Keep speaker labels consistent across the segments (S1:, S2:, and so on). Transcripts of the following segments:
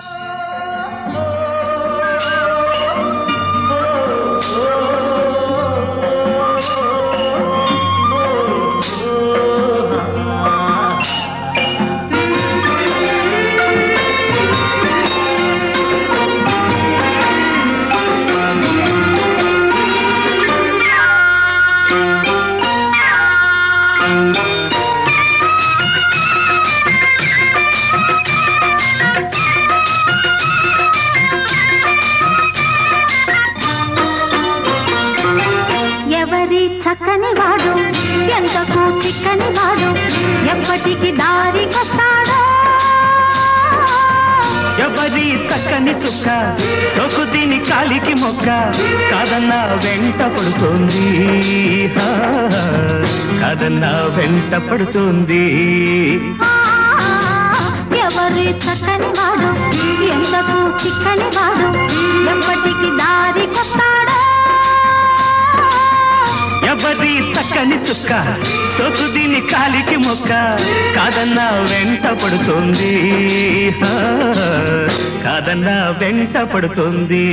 S1: ఎవరి చక్కని వాడు ఎంతకు చిక్కని వాడు ఎప్పటికి దారికొస్తాడో
S2: ఎవరి చక్కని చుక్క సొకు దీని కాలికి మొక్క కాదన్నా వెంట పడుతోంది హా, కాదన్నా వెంట పడుతోంది
S1: ఆ, ఎవరి చక్కని వాడు ఎంతకు చిక్కని వాడు ఎప్పటికి దారికొస్తాడో
S2: ఎవరి చక్కని చుక్క సొకు దీని కాలికి మొక్క కాదన్నా వెంట పడుతోంది హా, కాదన్నా వెంట పడుతోంది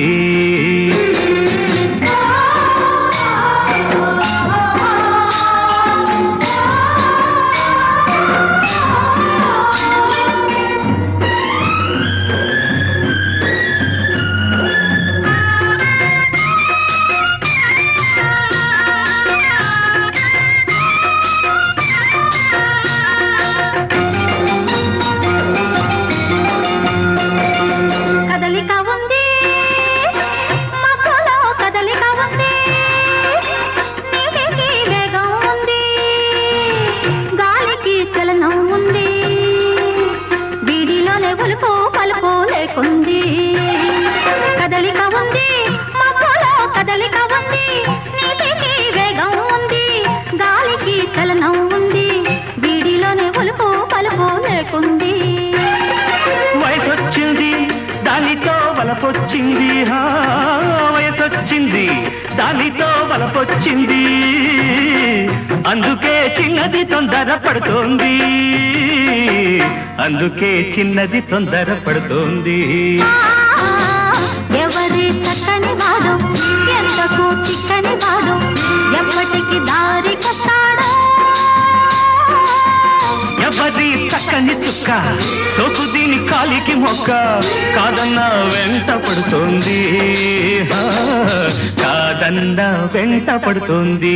S1: కదలిక ఉంది మబ్బులో కదలిక ఉంది నీటికి వేగం ఉంది గాలికి చలనం ఉంది వీడిలోనే ఉలుపు పలుపు లేకుంది కదలిక ఉంది మబ్బులో కదలిక ఉంది నీటికి వేగం ఉంది గాలికి చలనం ఉంది వీడిలోనే ఉలుపు పలుపు లేకుంది
S2: వయసొచ్చింది దానితో వలపొచ్చింది హా, వయసొచ్చింది దానితో వలపొచ్చింది అందుకే చిన్నది తొందర పడుతోంది అందుకే చిన్నది తొందర పడుతోంది
S1: ఆ, ఎవరి చక్కని వాడు ఎంతకు చిక్కని వాడు ఎప్పటికి దారి కస్తాడో
S2: ఎవరి చక్కని చుక్క సోకు దీని కాలికి మొక్క కాదన్నా వెంట పడుతోంది హా, కాదన్నా వెంట పడుతోంది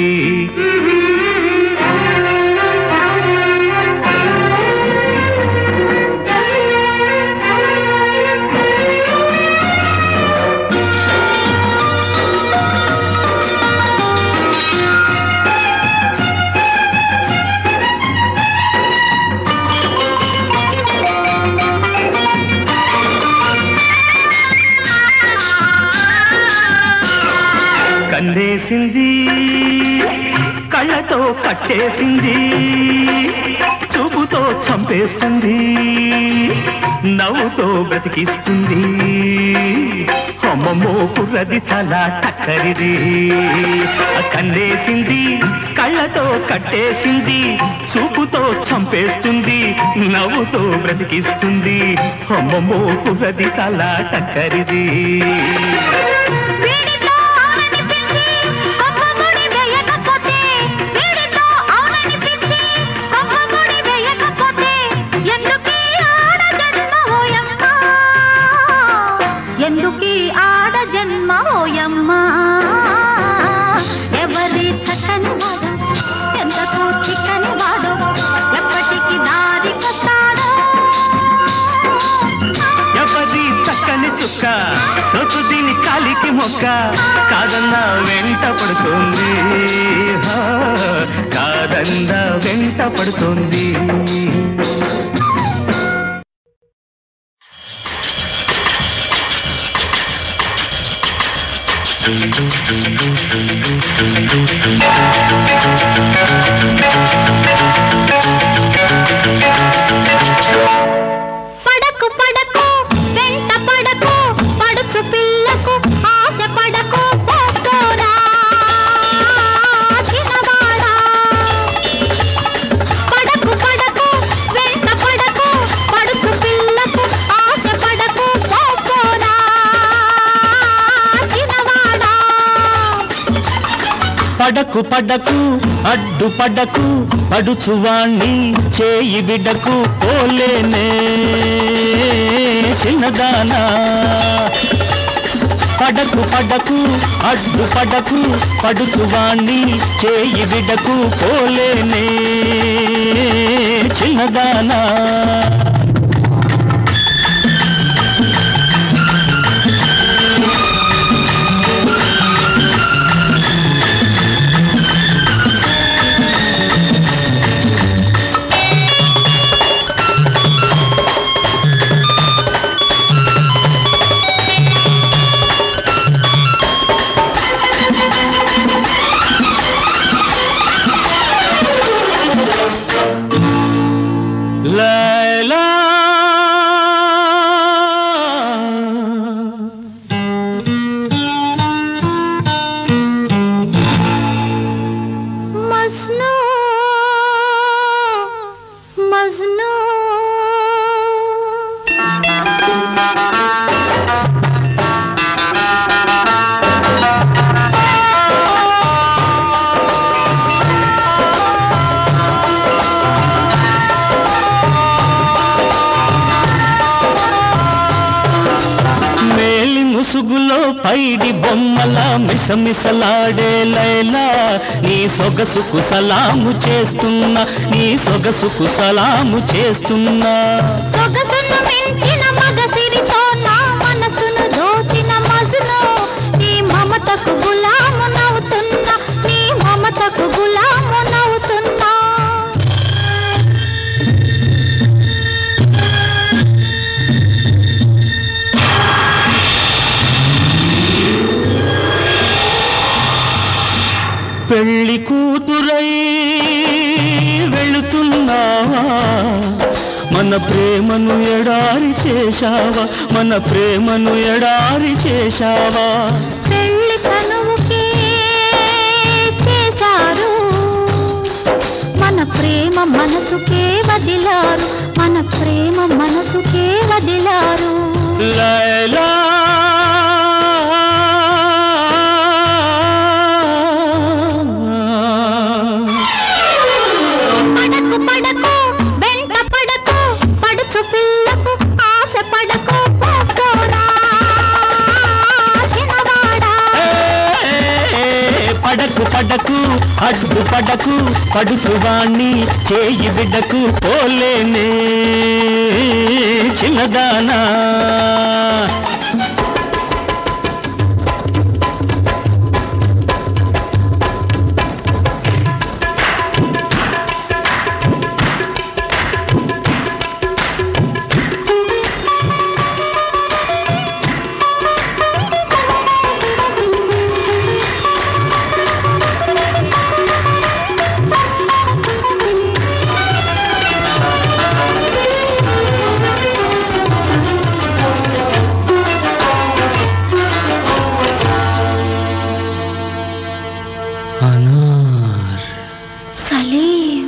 S2: కన్నేసింది కళ్ళతో కట్టేసింది చూపుతో చంపేస్తుంది నవ్వుతో బ్రతికిస్తుంది అమ్మమ్మో కుర్రది చాలా టక్కరిది కన్నేసింది కళ్ళతో కట్టేసింది చూపుతో చంపేస్తుంది నవ్వుతో బ్రతికిస్తుంది అమ్మమ్మో కుర్రది చాలా టక్కరిది
S1: వీడితో అవుననిపించి కొమ్మముడి వేయకపోతే వీడితో అవుననిపించి కొమ్మముడి వేయకపోతే ఎందుకీ ఆడ జన్మ ఓయమ్మ ఎందుకీ ఆడ జన్మ ఓయమ్మ ఎవరి చక్కని వాడు ఎంతకు చిక్కని వాడు ఎప్పటికి దారి కొస్తాడో
S2: ఎవరి చక్కని చుక్క సొత్తు దీని కాలికి మొక్క కాదన్నా వెంట పడుతుంది హా, కాదన్నా వెంట పడుతుంది
S1: పడకు పడకు వెంట పడకు పడుచు పిల్లకు ఆశ పడకు పోకోరా చిన్నవాడా పడకు పడకు వెంట పడకు పడుచు పిల్లకు ఆశ పడకు
S2: పడకు పడకు అడ్డు పడకు పడుచువాణ్ణి చేయి బిడకు పోలేనే చిన్నదానా పడకు పడకు అడ్డు పడకు పడుచువాణ్ణి చేయి బిడకు పోలేనే చిన్నదానా లైలా
S1: మజ్ను మజ్ను
S2: మేలి ముసుగులో పైడి బొమ్మల మిసమిసలాడే లైలా నీ సొగసుకు సలాము చేస్తున్నా నీ సొగసుకు సలాము చేస్తున్నా
S1: సొగసును మించిన మగసిరితో నా మనసును దోచిన మజ్ను నీ మమతకు గులాము నవ్వుతున్నా నీ మమతకు గులాము నవ్వుతున్నా
S2: పెళ్లి కూతురై వెళుతున్నావా మన ప్రేమను ఎడారి చేశావా మన ప్రేమను ఎడారి చేశావా
S1: పెళ్లి తనువుకే చేశారు మన ప్రేమ మనసుకే వదిలారు మన ప్రేమ మనసుకే వదిలారు
S2: లైలా
S1: పడకు పడకు వెంట పడకు పడుచు పిల్లకు ఆశ పడకు పోకోరా చిన్నవాడా
S2: ఏ, పడకు పడకు అడ్డు పడకు పడుచువాణ్ణి చేయి బిడ్డకు పోలేనే చిన్నదానా అనార్
S1: సలీం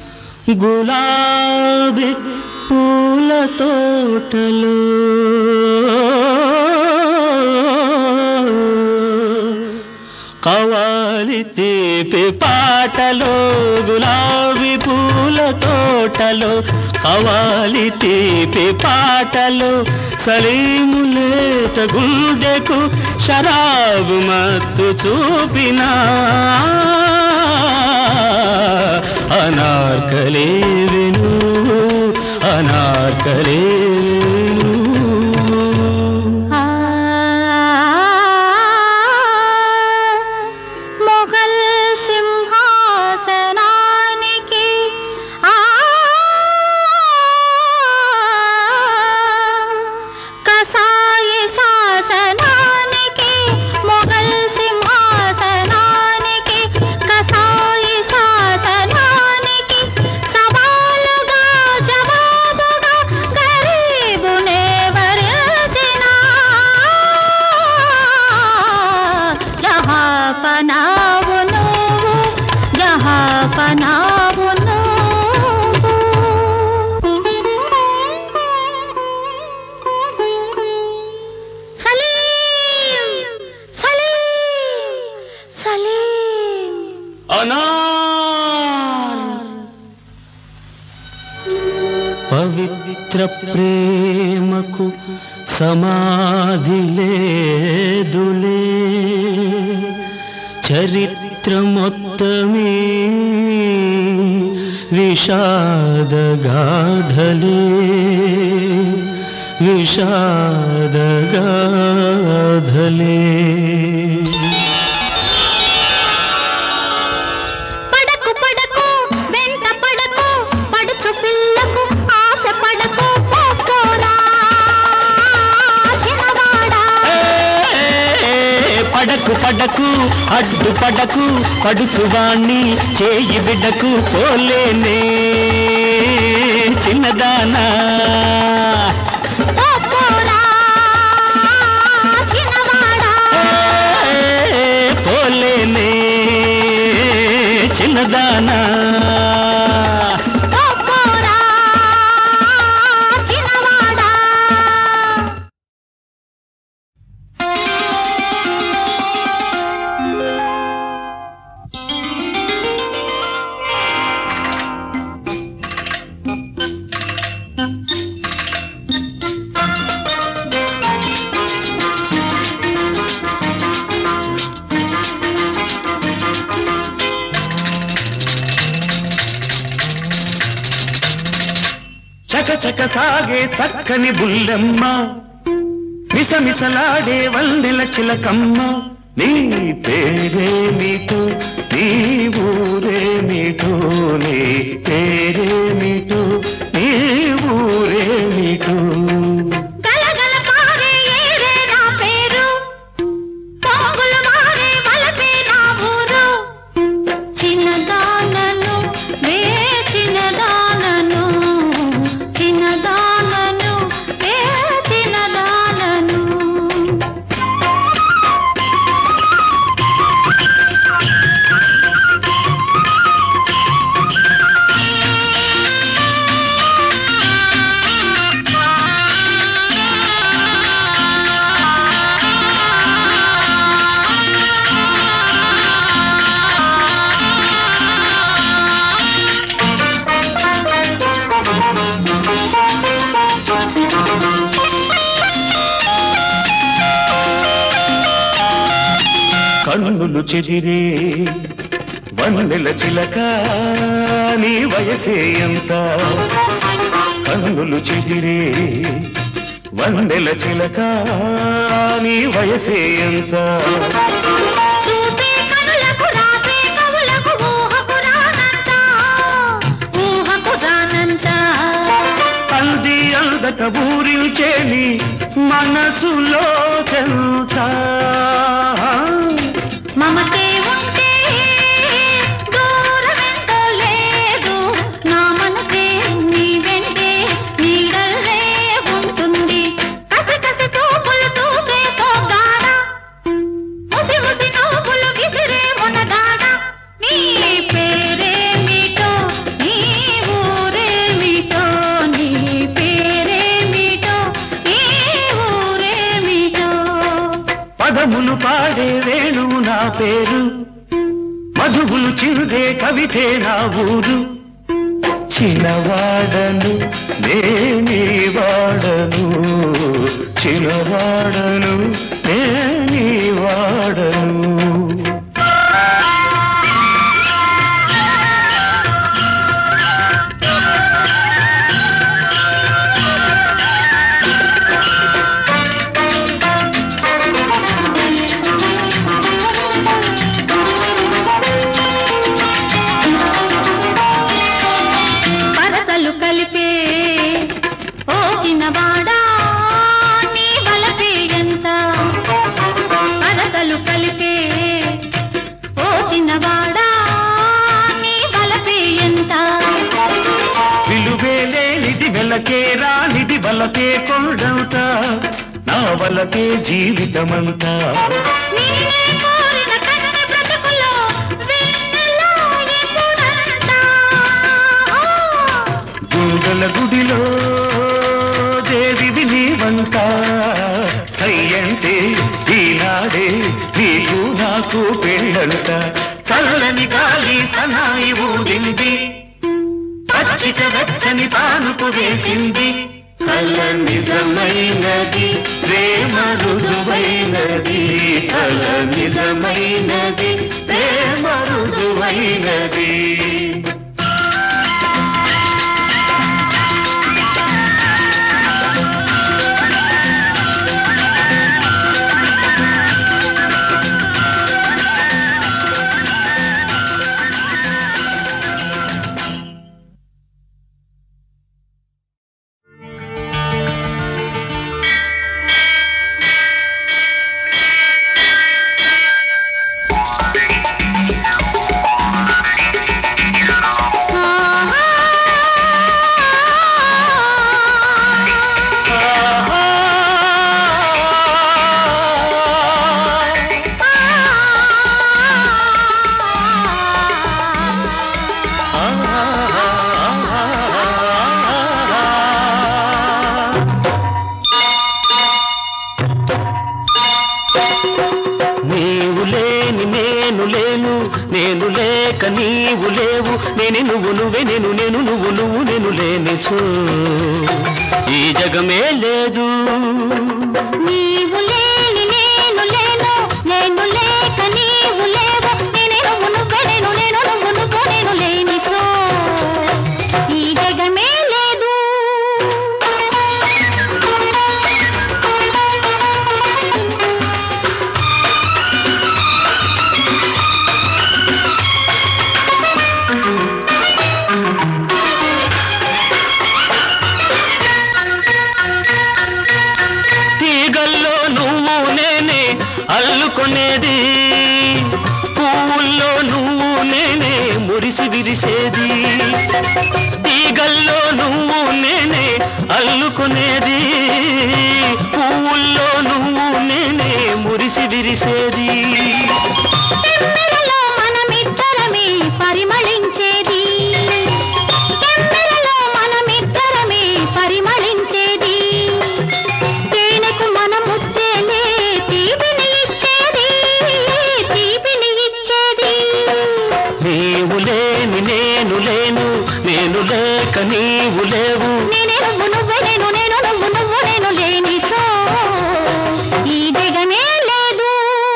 S2: గులాబీ పూల తోటలు కవాలి తీపి పాటలో గులాబీ పూల తోటలో కవాలి తీపి పాటలు సలీములేట గుండెకు షరాబు మత్తు చూపినా అనార్కలే విను అనార్కలే విను
S1: ఆ మొఘల్ సింహాసనానికి ఆ కసాయి శాసనానికి మొఘల్ సింహాసనానికి కసాయి శాసనానికి సవాలుగా జవాబుగా గర్జన
S2: పవిత్ర ప్రేమకు సమాధి లేదులే చరిత్ర మొత్తమే విషాదగాధలే విషాదగాధలే
S1: పడకు పడకు వెంట పడకు పడుచు పిల్లకు ఆశ పడకు పోకోరా చిన్నవాడా
S2: ఏ, పడకు పడకు అడ్డు పడకు పడుచువాణ్ణి చేయి బిడ్డకు పోలేనే చిన్నదానా
S1: పోకోరా చిన్నవాడా
S2: ఏ, పోలేనే చిన్నదానా
S1: పోకోరా చిన్నవాడా
S2: చక చక సాగే చక్కని బుల్లెమ్మ మిసమిసలాడే వందెల చిలకమ్మ నీ పేరేమిటో నీ ఊరేమిటో నీ పేరేమిటో నీ ఊరేమిటో
S1: గలగల పారే ఏరే నా పేరు పొంగులు మారే వలపే నా ఊరు చిన్నదానను వే చిన్నదానను చిన్నదానను వే చిన్నదానను
S2: కన్నులు చెదిరే వన్నెల చిలక నీ వయసే ఎంత కన్నులు చెదిరే వన్నెల చిలక నీ వయసే ఎంత
S1: చూపే కనులకు రాసే కవులకు ఊహకు రానంత ఊహకు రానంత
S2: అంది అందక ఊరించేని మనసులో చెంత
S1: మమతే ఉంటే దూరమెంతో లేదు నా మనసే నీ వెంటే నీడల్లే ఉంటుంది కసి కసి చూపులు చూపే తోగాడ ముసి ముసి నవ్వులు విసిరే మునగాడ నీ పేరేమిటో నీ ఊరేమిటో నీ పేరేమిటో నీ ఊరేమిటో
S2: పదములు పాడే వేణువు నా పేరు మధువులు చిరుదే కవితే నా ఊరు చిన్నవాడను నేనీ వాడను చిన్నవాడను నేనీ వాడను
S1: పరసలు కలిపే ఓ చిన్నవాడా నీ బలపే ఎంత పరసలు కలిపే ఓ చిన్నవాడా నీ బలపే ఎంత
S2: విలువే లేనిది వెలకే రానిది వలకే కొండంత నా వలకే జీవితమంతా
S1: నిన్నే కోరిన కన్నె బ్రతుకులో వెన్నెలా ఎప్పుడంట
S2: గుండెల గుడిలో దేవివి నీవంతా సయ్యంటే ఈనాడే నీకు నాకు పెళ్ళంట చల్లని గాలి సనాయి ఊదింది పచ్చిక వెచ్చని పానుపు వేసింది కల నిజమైనది ప్రేమ రుజువైనది కల నిజమైనది ప్రేమ రుజువైనది నీవు లేని నేను లేను నేను లేక నీవు లేవు నేను నువ్వు నువ్వే నేను నేను నువ్వు నువ్వు నేను లేనిచో ఈ జగమే లేదు
S1: నీవు లేని నేను లేను నేను లేక నీవు లేవు నేనే నువ్వు నువ్వే నేను నేను నువ్వు నువ్వు నేను లేనిచో ఈ జగమే లేదు
S2: తీగల్లో నువ్వు నేనే అల్లుకొనేది పువ్వుల్లో నువ్వు నేనే మురిసి విరిసేది తీగల్లో నువ్వు నేనే అల్లుకొనేది పువ్వుల్లో నువ్వు నేనే మురిసి విరిసేది
S1: తెమ్మెరలో మనమిద్దరమే పరిమళించేది తెమ్మెరలో మనమిద్దరమే పరిమళించేది తేనెకు మన ముత్తేలే తీపిని ఇచ్చేది తీపిని ఇచ్చేది
S2: నీవు లేని నేను లేను నేను లేక నీవు లేవు
S1: నేనే నువ్వు నువ్వే నేను నేను నువ్వు నువ్వు నేను లేనిచో ఈ జగమే లేదు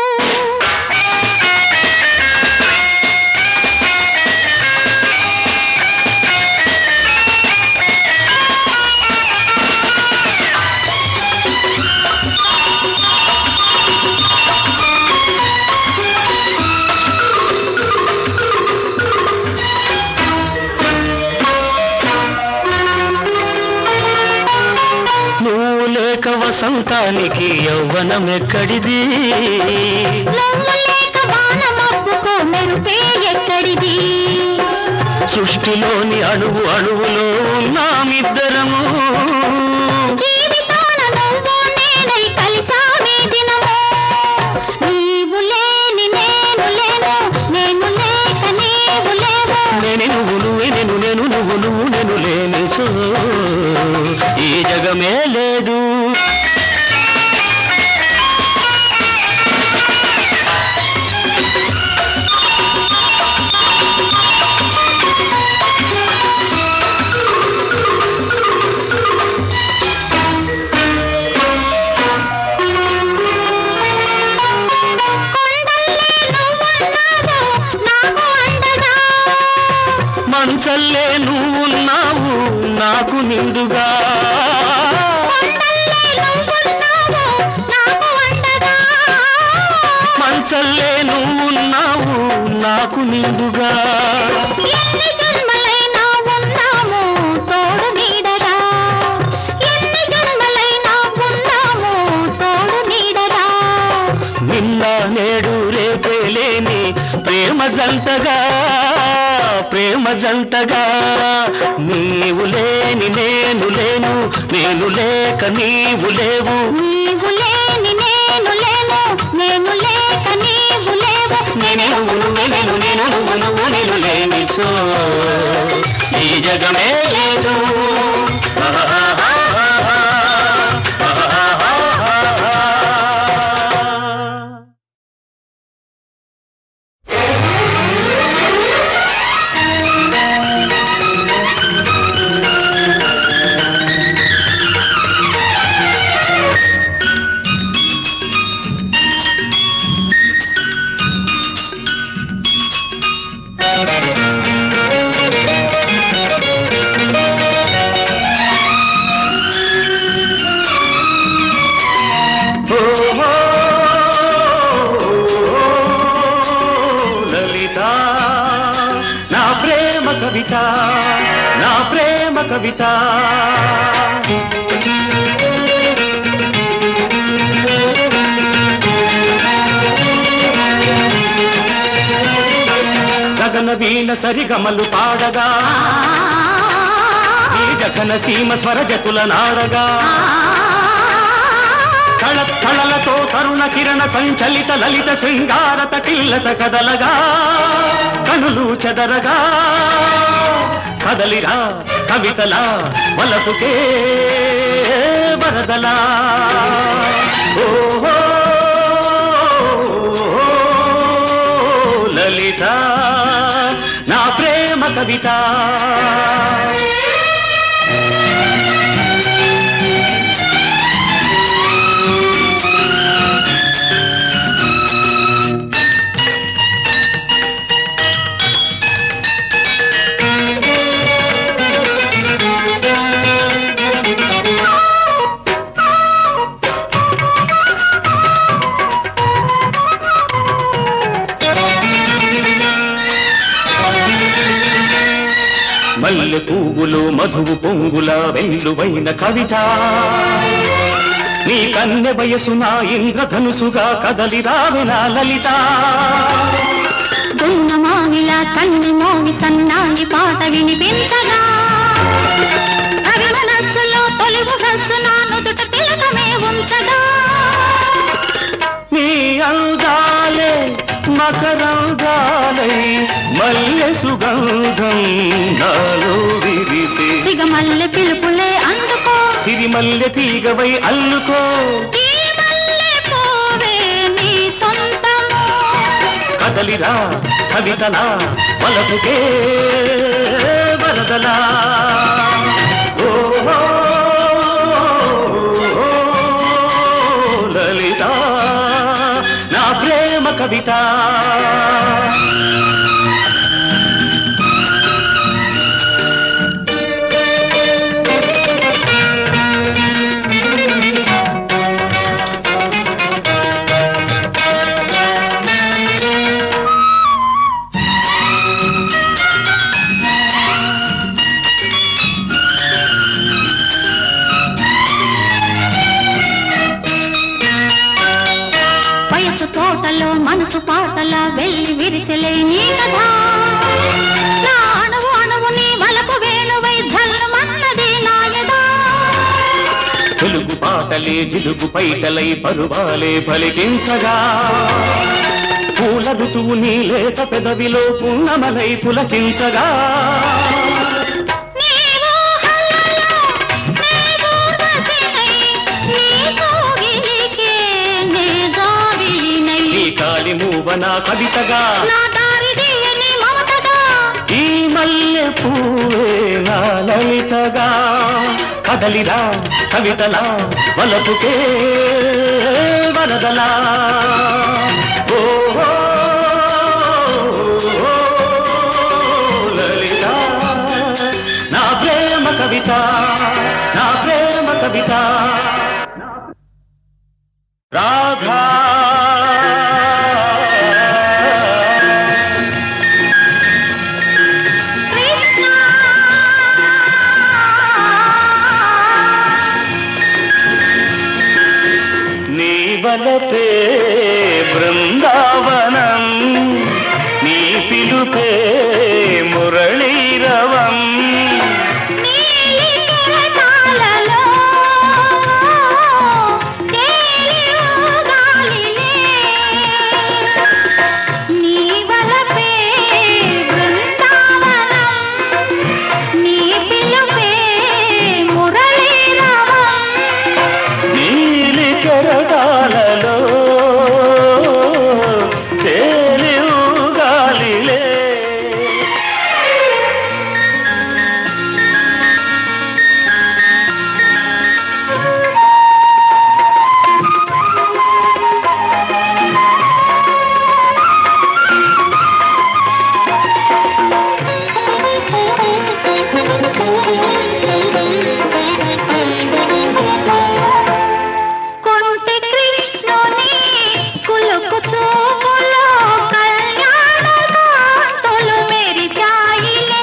S2: నువ్వు లేక వసంతానికి యవ్వనం ఎక్కడిది
S1: నువ్వు లేక వాన మబ్బుకో మెరుపే ఎక్కడిది
S2: సృష్టిలోని అణువు అణువులో ఉన్నామిద్దరము
S1: జీవితాన నువ్వు నేనై కలిసామే దినము నీవు లేని నేను లేను నేను లేక నీవు లేవు
S2: నేను నువ్వు నువ్వే నేను నేను నువ్వు నువ్వు నేను లేని ఈ జగమే లేదు
S1: నాకు అండగా
S2: మంచల్లే నువ్వున్నావు నాకు నిండుగా
S1: కొండల్లే నువ్వున్నావు నాకు అండగా
S2: మంచల్లే నువ్వున్నావు నాకు నిండుగా
S1: ఎన్ని జన్మలైనా ఉన్నాము తోడు నీడగా ఎన్ని జన్మలైనా ఉన్నాము తోడు నీడగా
S2: నిన్న నేడు రేపే లేని ప్రేమ జంటగా ప్రేమ జంటగా నీవు లేని నేను లేను నేను లేక నీవు లేవు
S1: నీవు లేని నేను లేను నేను లేక నీవు లేవు
S2: నేను నువ్వు నువ్వే నేను నేను నువ్వు నువ్వు నేను లేనిచో ఈ జగమే లేదు మదన వీణ సరిగమలు పాడగా ఈ జఘన సీమ స్వరజతుల నాడగా కళ కళలతో తరుణ కిరణ సంచలిత లలిత శృంగారత కిల్లత కదలగా కనులు చెదరగా కదలిరా కవితలా వలపుకే వరదలా ఓహో లలిత నా ప్రేమ కవిత మల్లె పువ్వులు మధువు పొంగుల వెల్లువైన కవిత నీ కన్నె వయసు నా ఇంద్రధనుసుగా కదలి రావిన లలిత
S1: దున్న మామిల కన్ని మోమి సన్నాయి పాట వినిపించగా కవి మనస్సులో తొలి ముఖస్సు నా నుదుట తిలకమే ఉంచగా
S2: నీ అందాలే మకరందాలై మల్లె సుగంధం నాలో విరిసే
S1: సిగమల్లె పిలుపులే అందుకో
S2: సిరిమల్లె తీగవై అల్లుకో
S1: ఈ మల్లె పూవే నీ సొంతము
S2: కదలిరా కవితలా వలపుకే వరదలా ఓహో లలిత నా ప్రేమ కవిత
S1: వయసు తోటలో మనసు పాటల వెళ్ళి విరిసెలే నీ కథ నా అణువు అణువు నీ వలపు వేణువై ఝల్లుమన్నది నాయదా
S2: తెలుగు పాటలే జిలుగు పైటలై పరువాలే పలికించగా పూల ఋతువు నీ లేత పెదవిలో పున్నమలై పులకించగా
S1: నీవు హల్లలో నీవు రసినై నీ కోగిలికే నే గావినై
S2: నీ కాలి మూవన కవితగా
S1: నా దారి తీయని మమతగా
S2: ఈ మల్లె పూవే నా లలితగా కదలిరా కవితలా వలపుకే వరదలా ఓహో లలిత నా ప్రేమ కవిత నా ప్రేమ కవిత రాధా
S1: కృష్ణ
S2: నీ వలపే బృందావనం నీ పిలుపే మురళీరవం
S1: నీలి కెరటాలలో తేలి ఊగాలిలే. నీ వలపే బృందావనం, నీ పిలుపే మురళీరవం.
S2: నీలి కెరటాలలో తేలి ఊగాలిలే
S1: కొంటె కృష్ణుని కులుకు చూపులో కళ్యాణ కాంతులు మెరిచాయిలే.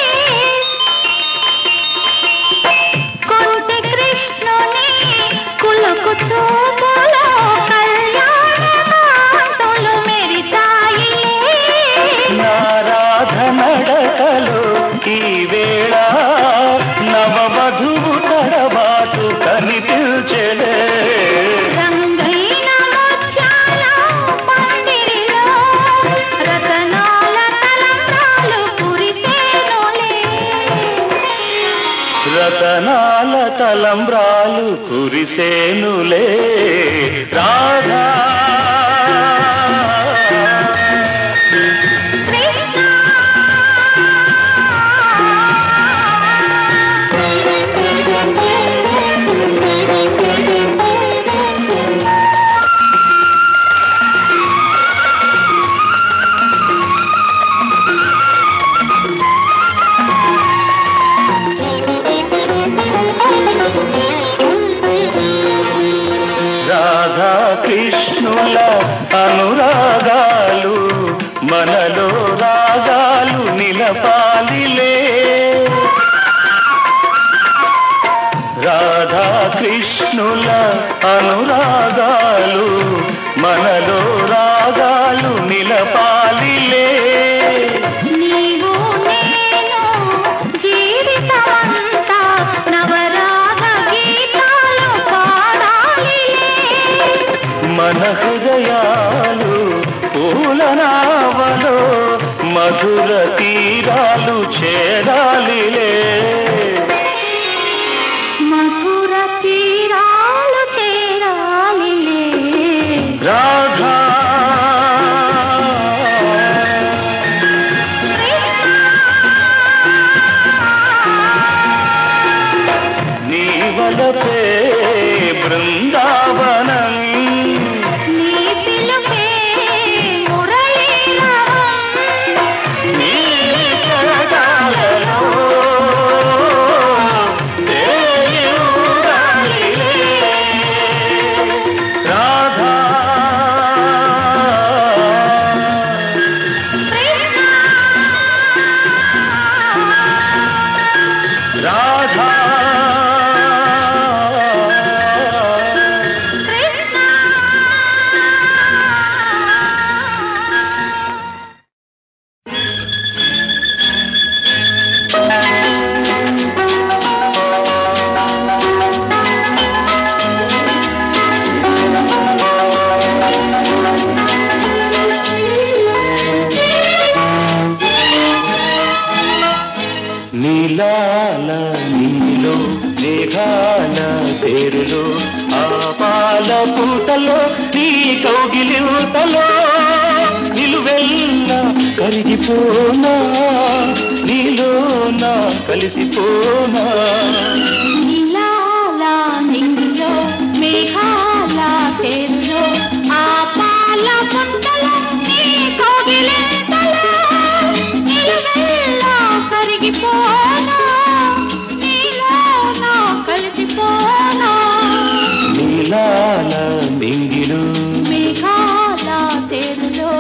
S1: కొంటె కృష్ణుని కులుకు చూపులో కళ్యాణ కాంతులు మెరిచాయిలే.
S2: నారాధ
S1: రంగైన ముత్యాల పందిరిలో రతనాల తలంబ్రాలు కురిసేనులే
S2: రతనాల తలంబ్రాలు కురిసేనులే రాధా రాధా కృష్ణుల అనురాగాలు మనలో రాగాలు నిలపాలిలే రాధా కృష్ణుల అనురాగాలు మనలో రాగాలు నిలపాలిలే
S1: నీవు నేను జీవితమంతా నవరాగ గీతాలు పాడాలిలే
S2: మన హృదయాలు పూలనావలో మధుర తీరాలు చేరాలిలే
S1: మధుర తీరాలు చేరాలిలే
S2: రాధా నీ వలపే బృందావనం
S1: నీ పిలుపే మురళీరవం
S2: నీ జగాలలో తేలియుగాలిలే. రాధా రాధా నీలాల నీలో మేఘాల పేరులో ఆ పాల పూటలో నీ కౌగిలితలో నిలువెల్ల కరిగిపోనా నీలోన కలిసిపోనా
S1: నీలాల నింగిలో మేఘాల తేరులో ఆ పాల పుట్టలో నీ కోగిలింతలో నిలువెల్లా కరిగిపోనా నీలోన కలిసిపోనా
S2: నీలాల మింగిలు
S1: మేఘాల తేరులో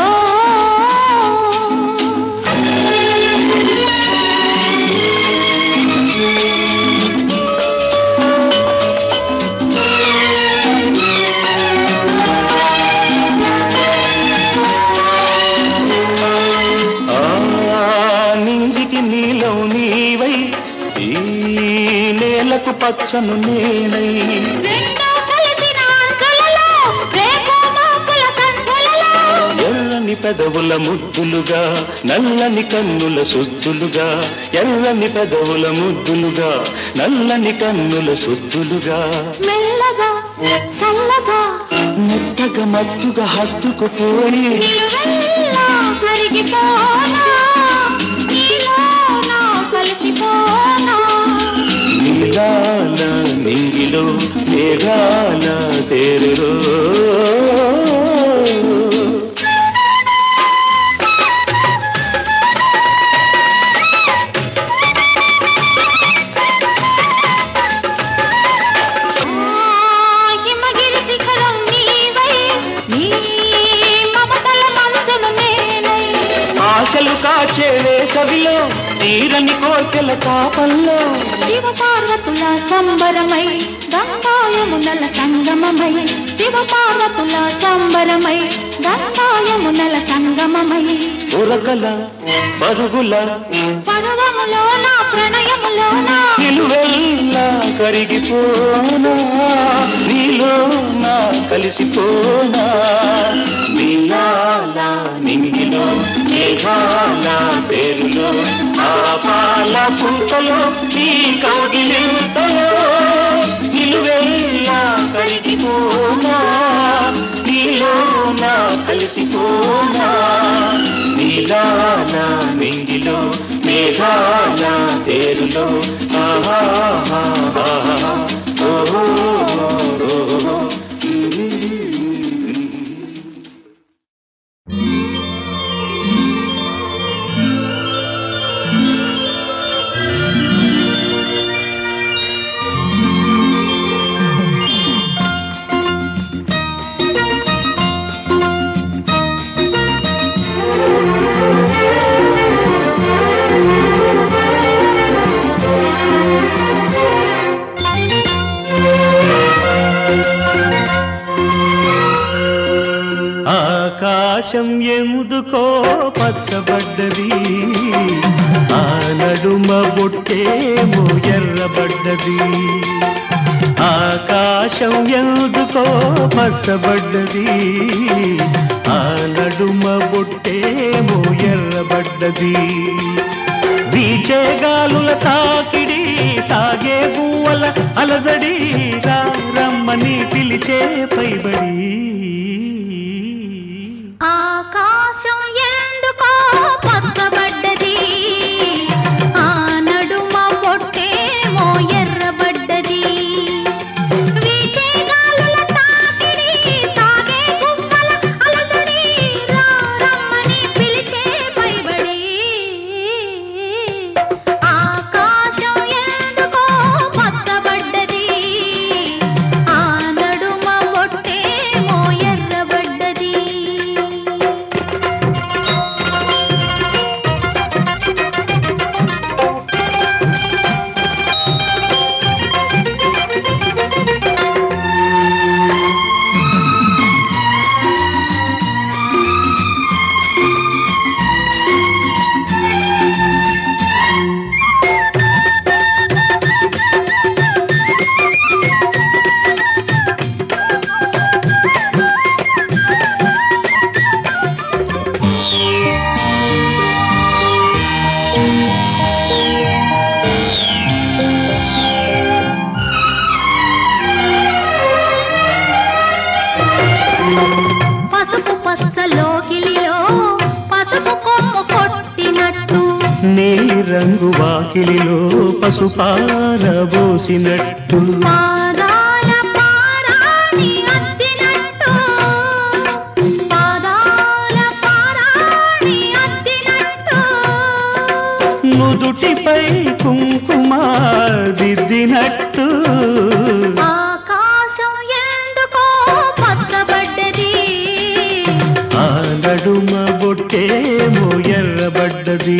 S2: ఆ నింగికి నీలం నీవై ఈ నేలకు పచ్చను నేనై
S1: రెండో కలిసిన అంచులలో రేఖో మాపుల సంచులలో
S2: ఎర్రని పెదవుల ముద్దులుగా నల్లని కన్నుల సుద్దులుగా ఎర్రని పెదవుల ముద్దులుగా నల్లని కన్నుల సుద్దులుగా
S1: మెల్లగా చల్లగా
S2: మెత్తగా మత్తుగా హత్తుకుపోయి
S1: నిలువెల్లా కరిగిపోనా నీలోన కలిసిపోనా
S2: నీలాల మింగిలో మేఘాల తేరులో
S1: ఆ హిమగిరి శిఖరం నీవై నీ మమతల మనసును నేనై
S2: ఆశలు కాచే వేసవిలో తీరని కోర్కెల తాపంలో
S1: శివ పార్వతుల సంబరమై గంగాయమునల సంగమమై శివ పార్వతుల సంబరమై గంగాయమునల సంగమమై
S2: ఉరకల పరుగుల
S1: పర్వములో నా ప్రణయములో నా
S2: నిలువెల్లా కరిగిపోనా నీలో నా కలిసిపోనా నీలాల నింగిలో మేఘాల పేరులో ఆ పాల పుంతలో ఈ కౌగిలింతలో నిలువెల్లా కరిగిపోనా నీలో నా కలిసిపోనా నీలాల నింగిలో మేఘాల తేరులో ఆహా ఓహో ఆకాశం ఎందుకో పచ్చబడ్డది ఆ నడుమ బొట్టేమో ఎర్రబడ్డది ఆకాశం ఎందుకో పచ్చబడ్డది ఆ నడుమ బొట్టేమో ఎర్రబడ్డది వీచే గాలుల తాకిడి సాగే గువ్వల అలజడి రా రమ్మని పిలిచే పైబడి
S1: ఆకాశం ఎందుకో పచ్చబడ్డది ఆ నడుమ పొట్టేమో ఎర్రబడ్డది వీచే గాలుల తాకిడి సాగే గువ్వల అలజడి రా రమ్మని పిలిచే పైబడి ఆకాశం ఎందుకో పచ్చబడ్డది ఆ నడుమ పొట్టేమో ఎర్రబడ్డది పసుపు పచ్చలోకిలిలో పసుపు కొమ్ము కొట్టినట్టు
S2: నీలి రంగు వాకిలిలో పసుపారబోసినట్టు
S1: పాదాల పారాణి అద్దినట్టు పాదాల పారాణి అద్దినట్టు
S2: నుదుటిపై కుంకుమ దిద్దినట్టు
S1: ఆకాశం ఎందుకో పచ్చబడ్డది
S2: ఆ నడుమ బొట్టేమో ఎర్రబడ్డది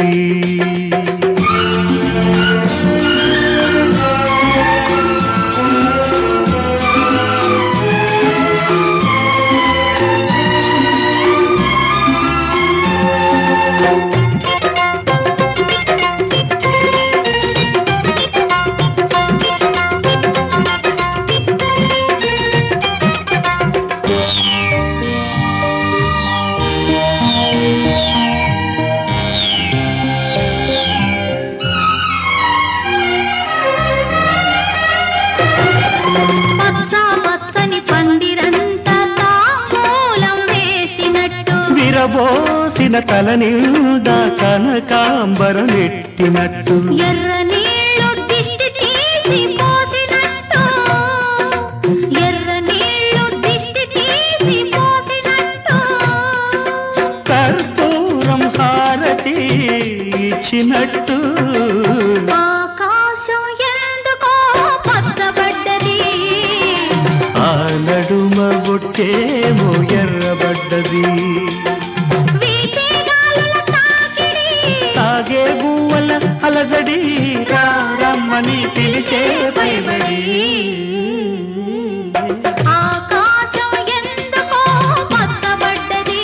S1: పచ్చ పచ్చని పందిరంతా తాంబూలం వేసినట్టు
S2: విరబోసిన తల నిండా కనకాంబరం ఎట్టినట్టు
S1: ఎర్ర నీళ్ళు దిష్టి తీసి పోసినట్టు ఎర్ర నీళ్ళు దిష్టి తీసి పోసినట్టు
S2: కర్పూరం హారతి ఇచ్చినట్టు
S1: ఆకాశం ఎందుకో పచ్చబడ్డది
S2: ఆ నడుమ బొట్టేమో ఎర్రబడ్డది
S1: వీచే గాలుల తాకిడి
S2: సాగే గువ్వల అలజడి రా రమ్మని పిలిచే పైబడి
S1: ఆకాశం ఎందుకో పచ్చబడ్డది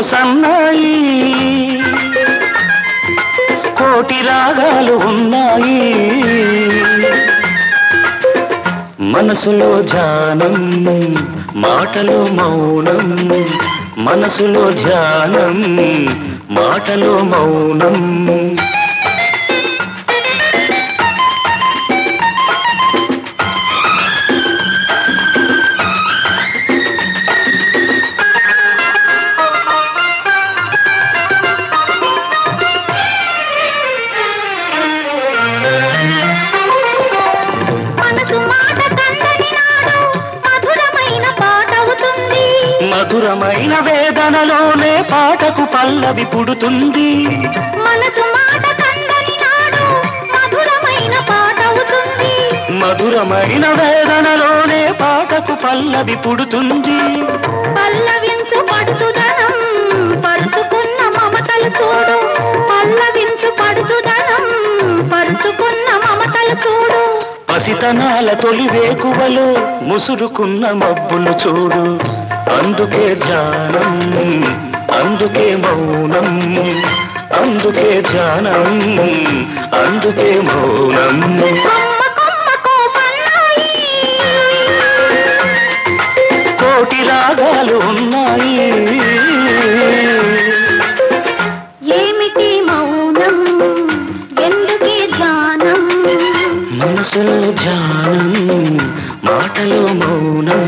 S2: సన్నాయి కోటి రాగాలు ఉన్నాయి మనసులో ధ్యానం మాటలో మౌనం మనసులో ధ్యానం మాటలో మౌనం
S1: మనసు మాట కందని నాడు మధురమైన పాట అవుతుంది
S2: మధురమైన వేదనలోనే పాటకు పల్లవి పుడుతుంది
S1: మనసు మాట కందని నాడు మధురమైన పాట అవుతుంది
S2: మధురమైన వేదనలోనే పాటకు పల్లవి పుడుతుంది
S1: పల్లవించు పడుచుదనం పరుచుకున్న మమతలు చూడు పల్లవించు పడుచుదనం పరుచుకున్న మమతలు చూడు
S2: పసితనాల తొలి వేకువలో ముసురుకున్న మబ్బులు చూడు అందుకే ధ్యానం అందుకే మౌనం అందుకే ధ్యానం అందుకే మౌనం
S1: కొమ్మ కొమ్మకో సన్నాయి
S2: కోటి రాగాలు ఉన్నాయి
S1: ఏమిటి మౌనం ఎందుకీ ధ్యానం
S2: మనసులో ధ్యానం మాటలో మౌనం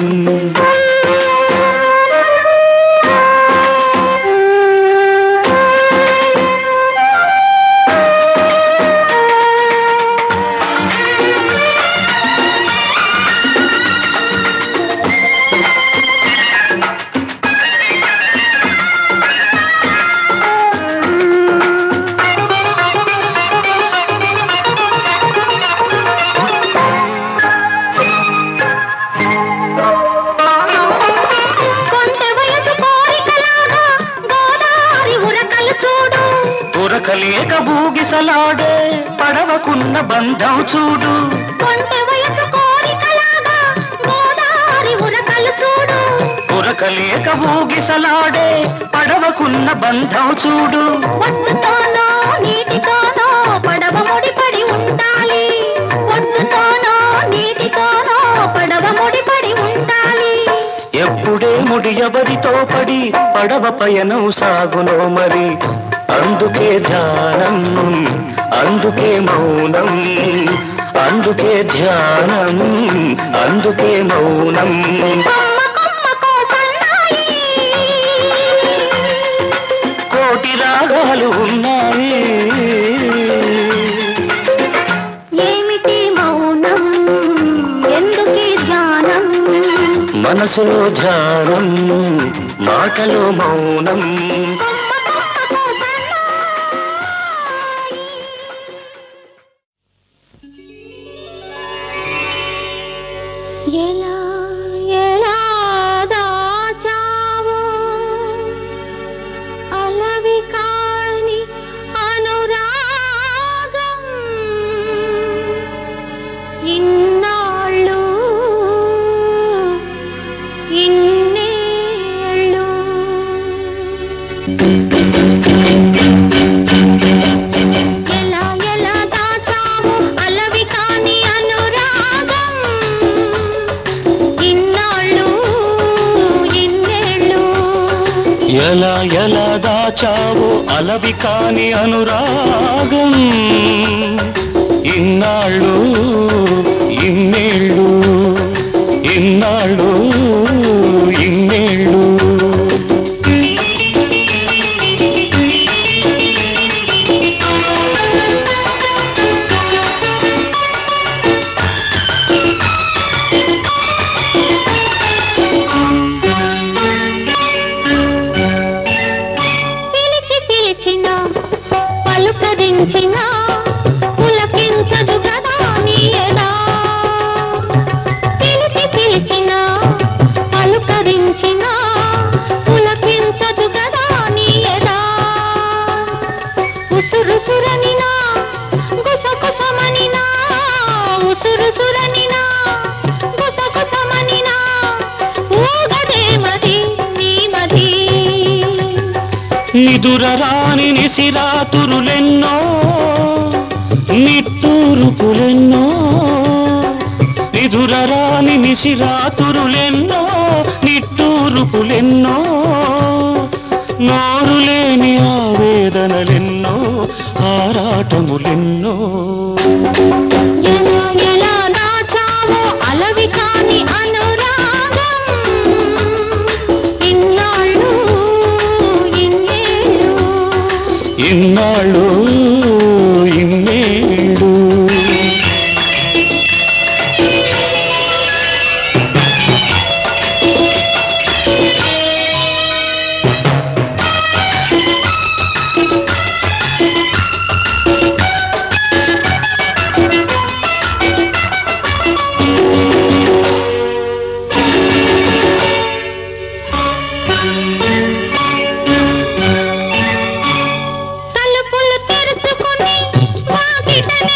S1: కొంటె వయసు కోరికలాగా గోదావరి ఉరకలు చూడు
S2: ఉరకలేక బూగిసలాడే పడవకున్న బంధం చూడు
S1: కొంటె వయసు కోరికలాగా గోదావరి ఉరకలు చూడు
S2: ఉరకలేక బూగిసలాడే పడవకున్న బంధం చూడు
S1: ఒడ్డుతోనో నీటితోనో పడవ ముడిపడి ఉండాలి ఒడ్డుతోనో నీటితోనో పడవ ముడిపడి ఉండాలి
S2: ఎప్పుడే ముడి ఎవరితో పడి పడవ పయనం సాగునో మరి అందుకే ధ్యానం అందుకే మౌనం అందుకే ధ్యానం అందుకే మౌనం
S1: కొమ్మ కొమ్మకో సన్నాయి
S2: కోటి రాగాలు ఉన్నాయి
S1: ఏమిటి మౌనం ఎందుకీ ధ్యానం
S2: మనసులో ధ్యానం మాటలో మౌనం
S1: కొమ్మ కొమ్మకో సన్నాయి ఎలా ఎలా దాచావో అలవి కాని అనురాగం ఇన్నాళ్ళు ఇన్నేళ్ళు ఎలా ఎలా దాచావు అలవి కాని అనురాగం ఇన్నాళ్ళు ఇన్నేళ్ళు
S2: ఎలా ఎలా దాచావో అలవి కాని అనురాగం ఇన్నాళ్ళు ఇన్నేళ్ళు ఇన్నాళ్ళు ఇన్నేళ్ళు
S1: పిలిచి పిలిచిన పలుకరించిన పులకించదు కదా నీ ఎదా పిలిచి పిలిచిన
S2: నిదురరాని నిసిరాతురులెన్నో నిట్టూరుపులెన్నో నిదురరాని నిసిరాతురులెన్నో నిట్టూరుపులెన్నో నోరులేని ఆవేదనలెన్నో ఆరాటములెన్నో
S1: ఎలా ఎలా దాచావో అలవి కాని అనురాగం ఇన్నాళ్ళు ఇన్నేళ్ళు
S2: ఇన్నాళ్ళు ఇన్నేడు
S1: తలుపులు తెరుచుకుని వాకిటనే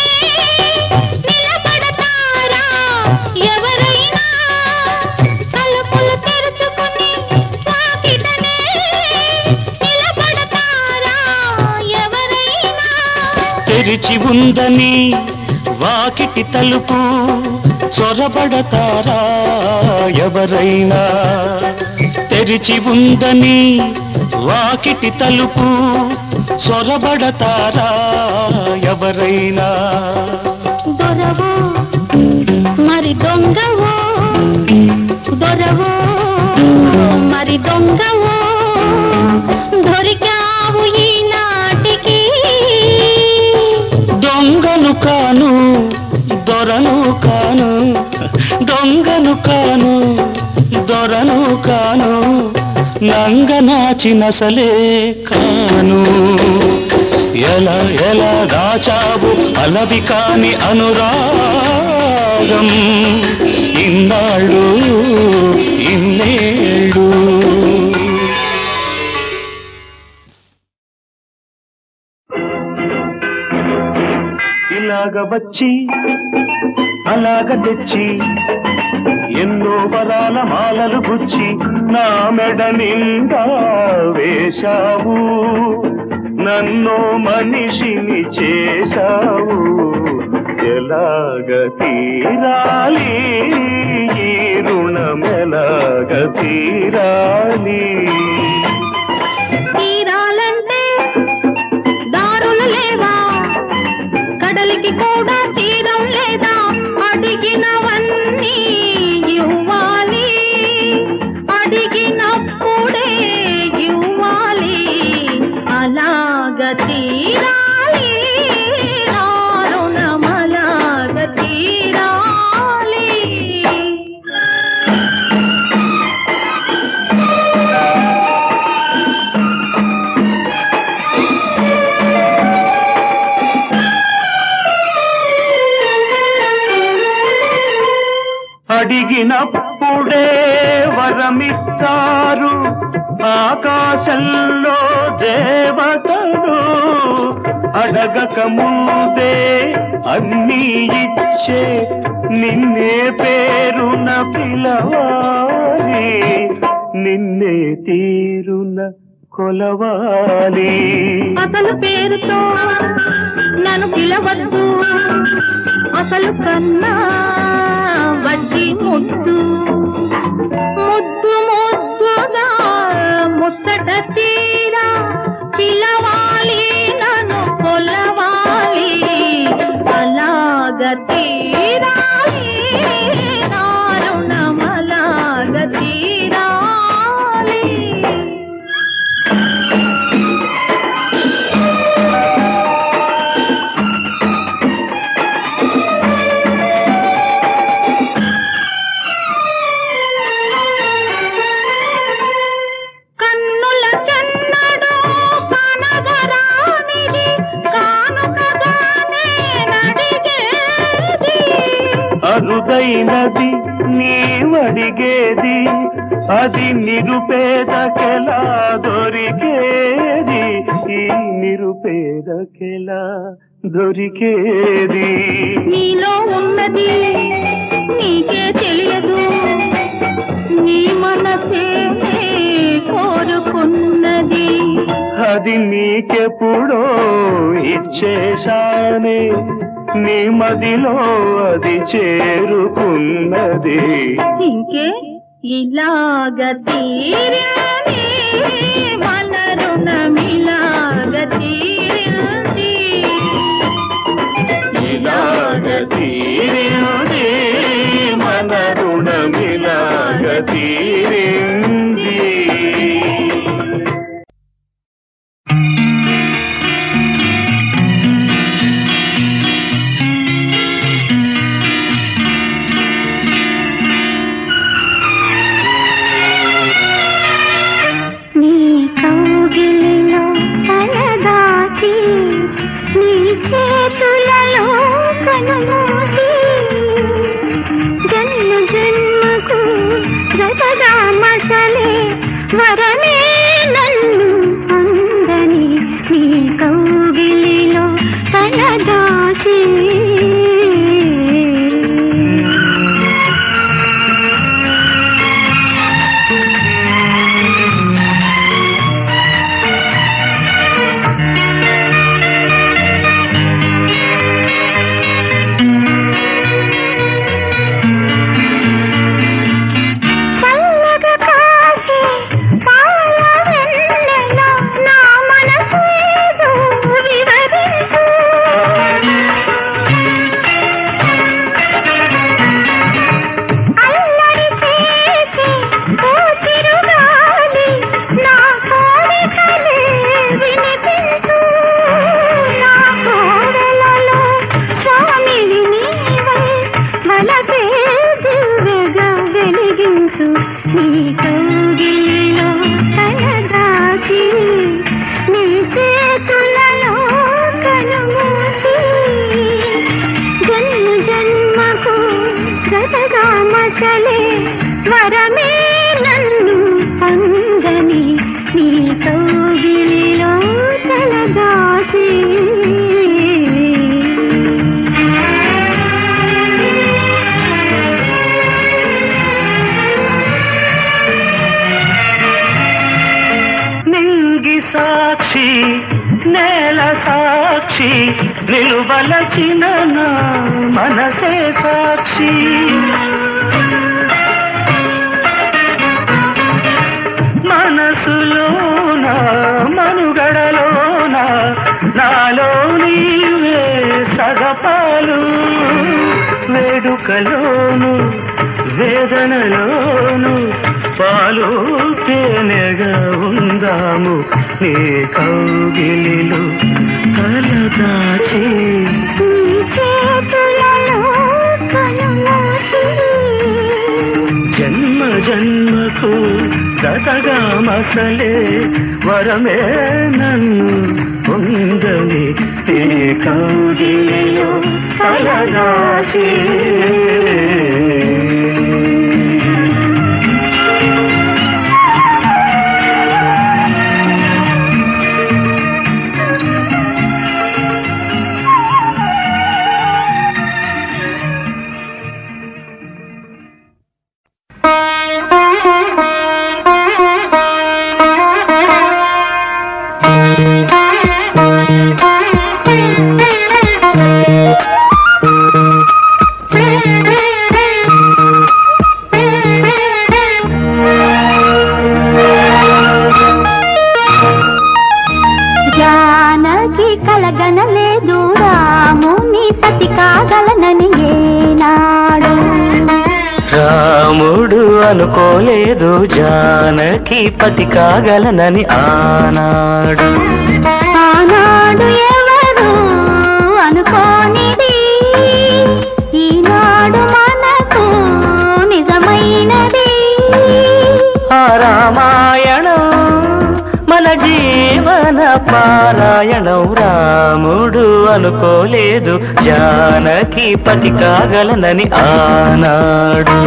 S1: నిలబడతారా ఎవరైనా తలుపులు తెరుచుకుని వాకిటనే నిలబడతారా ఎవరైనా
S2: తెరిచి ఉందని వాకిటి తలుపు చొరబడతారా ఎవరైనా తెరిచి ఉందని వాకిటి తలుపు చొరబడతారా ఎవరైనా
S1: దొరవో మరి దొంగవో దొరవో మరి దొంగవో దొరికావు ఈనాటికి
S2: దొంగను కాను దొరను కాను దొంగను కాను దొరను కాను నంగనాచినసలే కాను ఎలా ఎలా దాచావు అలవి కాని అనురాగం ఇన్నాళ్ళు ఇన్నేళ్ళు ఇలాగ వచ్చి అలాగ తెచ్చి ఎన్నో వరాల మాలలు గుచ్చి నా మెడ నిండా వేశావు నన్నో మనిషిని చేశావు ఎలాగ తీరాలి ఈ రుణం ఎలాగ తీరాలి
S1: తీరాలంటే దారులు లేవా కడలికి కూడా తీరం లేదా అడిగినవన్నీ ఇవ్వాలి అడిగినప్పుడే ఇవ్వాలి అలాగ తీరాలి నా రుణం అలాగ తీరాలి
S2: అడిగినప్పుడే వరమిస్తారు ఆకాశంలో దేవతలు అడగక ముందే అన్నీ ఇచ్చే నిన్నే పేరున పిలవాలి నిన్నే తీరున కొలవాలి
S1: అసలు పేరుతో నన్ను పిలవద్దు అసలు కన్నా వడ్డీ ముద్దు ముద్దు ముద్దుగా ముచ్చట తీరా పిలవాలి నన్ను కొలవాలి అలాగ తీరాలి నా రుణం అలాగ తీరాలి కన్నుల చెన్నడు కనగరానిది కానుకగానే నడిగేది
S2: అరుదైనది నీవడిగేది అది నిరుపేదకెలా దొరికేది ఈ నిరుపేదకెలా దొరికేది
S1: నీలో ఉన్నది నీకే తెలియదు నీ మనసే కోరుకున్నది
S2: అది నీకెప్పుడో ఇచ్చేశానే నీ మదిలో అది చేరుకున్నది
S1: ఇంకే ఇలాగ తీరింది మన రుణమిలాగ తీరింది
S2: ఇలాగ తీరింది మన రుణమిలాగ తీరింది
S1: నీ కౌగిలిలో తలదాచి నీ చేతులలో కనుమూసి జన్మ జన్మకు జతగా మసలే వరమే నన్ను అందని నీ కౌగిలిలో తలదాచి చల్లగా కాసే పాల వెన్నెలో నా మనసేదో వివరించు అల్లరి చేసే ఓ చిరుగాలి నా కోరికలే వినిపించు నా కోవెలలో స్వామిని నీవై వలపే దివ్యగా వెలిగించు నీ కౌగిలిలో తలదాచి నీ చేతులలో కనుమూసి జన్మ జన్మకు జతగా మసలే వరమే నన్ను అందని నీ కౌగిలిలో తలదాచి
S2: నింగి సాక్షి నేల సాక్షి నిలువలచిన నా మనసే సాక్షి మనసులోన మనుగడలోన నాలో నీవే సగపాలు వేడుకలోను వేదనలోను పాలు తేనెగా ఉందాము నీ కౌగిలిలో తలదాచి
S1: నీ చేతులలో కనుమూసి
S2: జన్మ జన్మకు జతగా మసలే వరమే నన్ను పొందని ఈ కౌగిలిలో తలదాచి
S1: జానకి కలగనలేదు రాముని సతి కాగలనని ఏనాడు
S2: రాముడు అనుకోలేదు జానకి పతి కాగలనని ఆనాడు
S1: ఆనాడు ఎవరు అనుకోనిది ఈనాడు మనకు నిజమైనది
S2: ఆ రామాయణం మన జీవన పారాయణం రాముడు అనుకోలేదు జానకి పతి కాగలనని ఆనాడు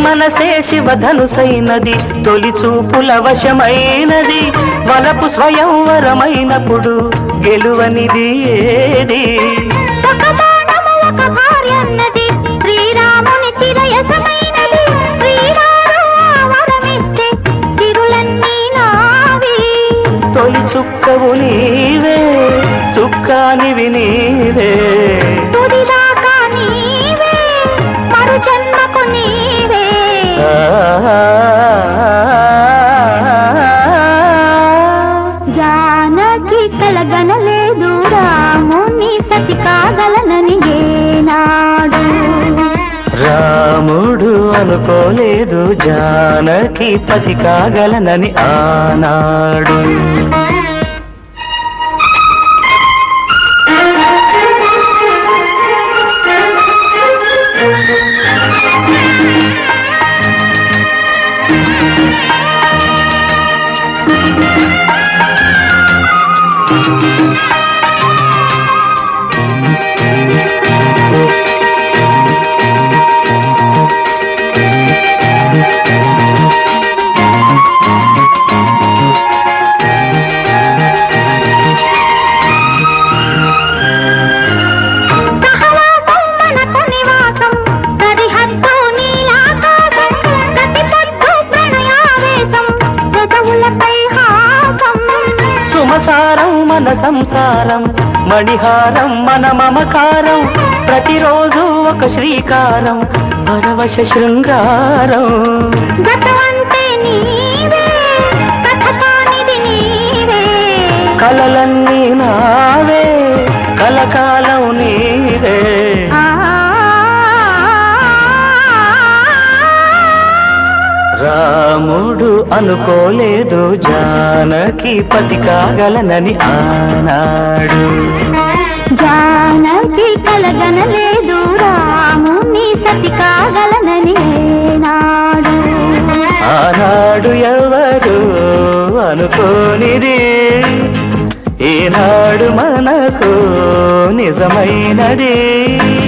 S2: మనసే శివధనుసైనది తొలి చూపుల వశమైనది వలపు స్వయంవరమైనప్పుడు గెలువనిది ఏది
S1: ఒక బాణము ఒక భార్య అన్నది శ్రీరాముని చిరయసమైనది శ్రీవారు ఆ వరమిస్తే సిరులన్నీ నావి
S2: తొలి చుక్కవు నీవే చుక్కానివి నీవే
S1: తుదిదాకా నీవే మరు జన్మకు నీవే జానకి కలగనలేదు రాముని సతి కాగలనని ఏనాడు
S2: రాముడు అనుకోలేదు జానకి పతి కాగలనని ఆనాడు
S1: సహవాసం మనకు నివాసం సరిహద్దు నీలాకాశం ప్రతి పొద్దు ప్రణయావేశం పెదవులపై హాసం
S2: సుమసారం మన సంసారం మణిహారం మన మమకారం ప్రతిరోజు ఒక శ్రీకారం పరవశ శృంగారం
S1: గతమంటే నీవే కథ కానిది నీవే
S2: కలలన్నీ నావే కలకాలం నీవే
S1: ఆ
S2: రాముడు అనుకోలేదు జానకి పతి కాగలనని ఆనాడు
S1: జానకి కలగనలేదు రాముని సతి కాగలనని నాడు
S2: ఆనాడు ఎవరు అనుకోనిది ఈనాడు మనకు నిజమైనది